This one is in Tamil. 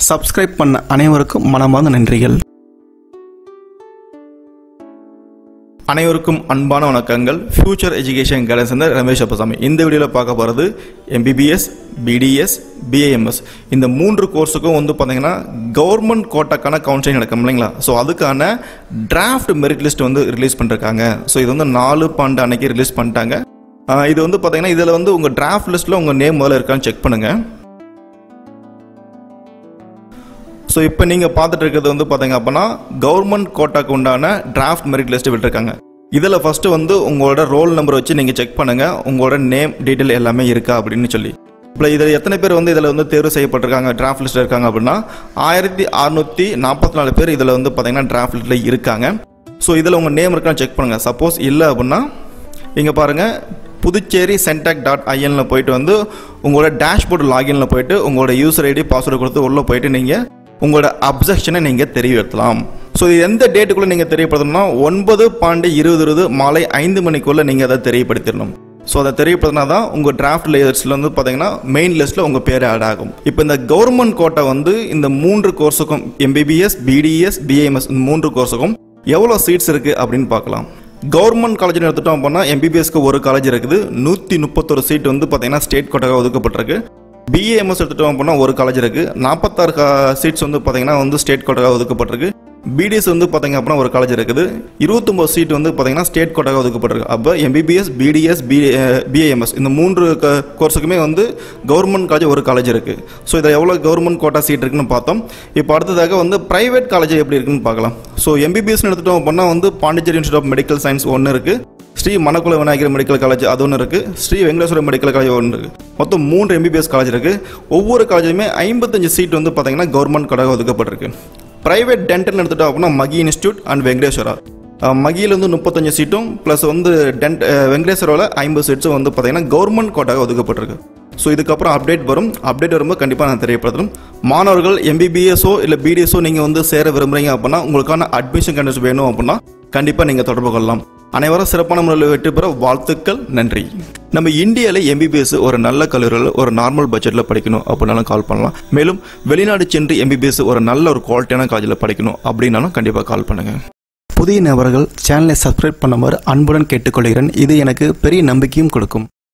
சப்ஸ்கிரைப் பண்ண அனைவருக்கும் மனமார்ந்த நன்றிகள் அனைவருக்கும் அன்பான வணக்கங்கள் ஃபியூச்சர் எஜுகேஷன் கைடன்ஸ் இந்த ரமேஷ் அப்பசாமி இந்த வீடியோவில் பார்க்க போகிறது எம்பிபிஎஸ் பிடிஎஸ் பிஏஎம்எஸ் இந்த மூன்று கோர்ஸுக்கும் வந்து பார்த்தீங்கன்னா கவர்மெண்ட் கோட்டாக்கான கவுன்சிலிங் நடக்கும் இல்லைங்களா ஸோ அதுக்கான டிராஃப்ட் மெரிட் லிஸ்ட் வந்து ரிலீஸ் பண்ணிருக்காங்க ஸோ இது வந்து நாலு பன்னெண்டு அன்னைக்கு ரிலீஸ் பண்ணிட்டாங்க ஆஹ் இது வந்து பார்த்தீங்கன்னா இதில் வந்து உங்கள் டிராஃப்ட் லிஸ்ட்டில் உங்கள் நேம் முதல்ல இருக்கான்னு செக் பண்ணுங்கள் ஸோ இப்போ நீங்கள் பார்த்துட்டு இருக்கிறது வந்து பார்த்தீங்க அப்படின்னா கவர்மெண்ட் கோட்டாக்கு உண்டான டிராஃப்ட் மெரிட் லிஸ்ட் விட்டுருக்காங்க இதில் ஃபஸ்ட்டு வந்து உங்களோட ரோல் நம்பர் வச்சு நீங்கள் செக் பண்ணுங்கள் உங்களோட நேம் டீட்டெயில் எல்லாமே இருக்கா அப்படின்னு சொல்லி இப்போ இதில் எத்தனை பேர் வந்து இதில் வந்து தேர்வு செய்யப்பட்டிருக்காங்க டிராஃப்ட் லிஸ்ட்டில் இருக்காங்க அப்படின்னா ஆயிரத்தி அறுநூற்றி நாற்பத்தி நாலு பேர் இதில் வந்து பார்த்தீங்கன்னா டிராஃப்ட் லிஸ்ட்டில் இருக்காங்க ஸோ இதில் உங்கள் நேம் இருக்கான்னு செக் பண்ணுங்கள் சப்போஸ் இல்லை அப்படின்னா இங்கே பாருங்கள் புதுச்சேரி சென்டாக் டாட் ஐஎனில் போயிட்டு வந்து உங்களோட டேஷ்போர்டு லாகின்ல போயிட்டு உங்களோட யூசர் ஐடி பாஸ்வேர்டு கொடுத்து உள்ளே போயிட்டு நீங்கள் உங்களோட அப்செக்ஷனை நீங்கள் தெரியப்படுத்தலாம் ஸோ இது எந்த டேட்டுக்குள்ளே நீங்கள் தெரியப்படுத்தணும்னா ஒன்பது பாண்டு இருபது இருபது மாலை ஐந்து மணிக்குள்ளே நீங்கள் அதை தெரியப்படுத்திடணும் ஸோ அதை தெரியப்படுத்தினா தான் உங்கள் டிராஃப்ட் லேயர்ஸில் வந்து பார்த்தீங்கன்னா மெயின் லிஸ்ட்டில் உங்கள் பேர் ஆட் ஆகும் இப்போ இந்த கவர்மெண்ட் கோட்டை வந்து இந்த மூன்று கோர்ஸுக்கும் எம்பிபிஎஸ் பிடிஎஸ் பிஏஎம்எஸ் இந்த மூன்று கோர்ஸுக்கும் எவ்வளோ சீட்ஸ் இருக்குது அப்படின்னு பார்க்கலாம் கவர்மெண்ட் காலேஜ்னு எடுத்துட்டோம் அப்படின்னா எம்பிபிஎஸ்க்கு ஒரு காலேஜ் இருக்குது நூற்றி முப்பத்தொரு சீட் வந்து பார்த்தீங்கன்னா ஸ்டேட் கோட்டாக ஒதுக்கப்பட்டிருக்கு பிஏஎம்எஸ் எடுத்துட்டோம் அப்படின்னா ஒரு காலேஜ் இருக்குது நாற்பத்தாறு சீட்ஸ் வந்து பார்த்தீங்கன்னா வந்து ஸ்டேட் கோட்டாக ஒதுக்கப்பட்டிருக்கு பிடிஎஸ் வந்து பார்த்தீங்க அப்படின்னா ஒரு காலேஜ் இருக்குது இருபத்தொம்பது சீட் வந்து பார்த்தீங்கன்னா ஸ்டேட் கோட்டாக ஒதுக்கப்பட்டிருக்கு அப்போ எம்பிபிஎஸ் பிடிஎஸ் பி பிஏஎம்எஸ் இந்த மூன்று கோர்ஸுக்குமே வந்து கவர்மெண்ட் காலேஜ் ஒரு காலேஜ் இருக்குது ஸோ இதில் எவ்வளோ கவர்மெண்ட் கோட்டா சீட் இருக்குன்னு பார்த்தோம் இப்போ அடுத்ததாக வந்து ப்ரைவேட் காலேஜ் எப்படி இருக்குன்னு பார்க்கலாம் ஸோ எம்பிபிஎஸ்னு எடுத்துட்டோம் அப்படின்னா வந்து Pondicherry institute of medical science ஒன்று இருக்குது ஸ்ரீ மணக்குல விநாயகர் மெடிக்கல் காலேஜ் அது ஒன்று இருக்குது ஸ்ரீ வெங்கடேஸ்வர மெடிக்கல் காலேஜ் ஒன்று இருக்குது மொத்தம் மூன்று எம்பிபிஎஸ் காலேஜ் இருக்குது ஒவ்வொரு காலேஜுமே ஐம்பத்தஞ்சு சீட் வந்து பார்த்தீங்கன்னா கவர்மெண்ட் கோட்டாக ஒதுக்கப்பட்டிருக்கு ப்ரைவேட் டென்டல் எடுத்துட்டோம் அப்படின்னா Mahe institute and Venkateswara ah மகியில் வந்து முப்பத்தஞ்சு சீட்டும் ப்ளஸ் வந்து டென்ட் வெங்கடேஸ்வராவில் ஐம்பது சீட்ஸும் வந்து பார்த்தீங்கன்னா கவர்மெண்ட் கோட்டாக ஒதுக்கப்பட்டிருக்கு ஸோ இதுக்கப்புறம் அப்டேட் வரும் அப்டேட் வரும்போது கண்டிப்பாக நான் தெரியப்படுத்தணும் மாணவர்கள் எம்பிபிஎஸோ இல்லை பிடிஎஸோ நீங்கள் வந்து சேர விரும்புறீங்க அப்படின்னா உங்களுக்கான அட்மிஷன் கண்டிஷன் வேணும் அப்படின்னா கண்டிப்பாக நீங்கள் தொடர்பு கொள்ளலாம் அனைவரும் சிறப்பான முறையில் வெற்றி பெற வாழ்த்துக்கள் நன்றி நம்ம இந்தியாவில் எம்பிபிஎஸ் ஒரு நல்ல கல்லூரியில் ஒரு நார்மல் பட்ஜெட்டில் படிக்கணும் அப்படின்னாலும் கால் பண்ணலாம் மேலும் வெளிநாடு சென்று எம்பிபிஎஸ் ஒரு நல்ல ஒரு குவாலிட்டியான காலேஜில் படிக்கணும் அப்படின்னாலும் கண்டிப்பாக கால் பண்ணுங்கள் புதிய நபர்கள் சேனலை சப்ஸ்கிரைப் பண்ணுமாறு அன்புடன் கேட்டுக்கொள்கிறேன் இது எனக்கு பெரிய நம்பிக்கையும் கொடுக்கும்